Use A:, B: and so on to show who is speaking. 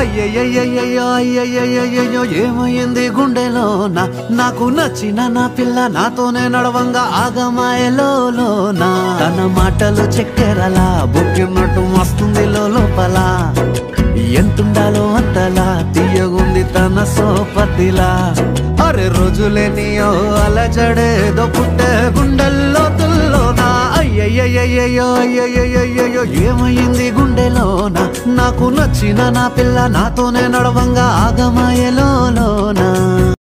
A: అయ్యయ్యయ్యయ్యో అయ్యయ్యయ్యో ఏమైంది గుండెలోన నాకు నచ్చిన నా పిల్ల నాతోనే నడవంగా ఆగమాయలోన తన మాటలు చక్కెరలా బుక్కినట్టు మస్తుంది లోపల ఎంతుండాలో అంతలా తీయగుంది తన సోపతిలా అరే రోజులేనియో అలజడేదో పుట్టే గుండెల్లో తుల్లోనా అయ్యయ్యయ్యయ్యో అయ్యయ్యయ్యో ఏమైంది గుండెలోన నాకు నచ్చిన నా పిల్ల నాతోనే నడవంగా ఆగమాయలోనా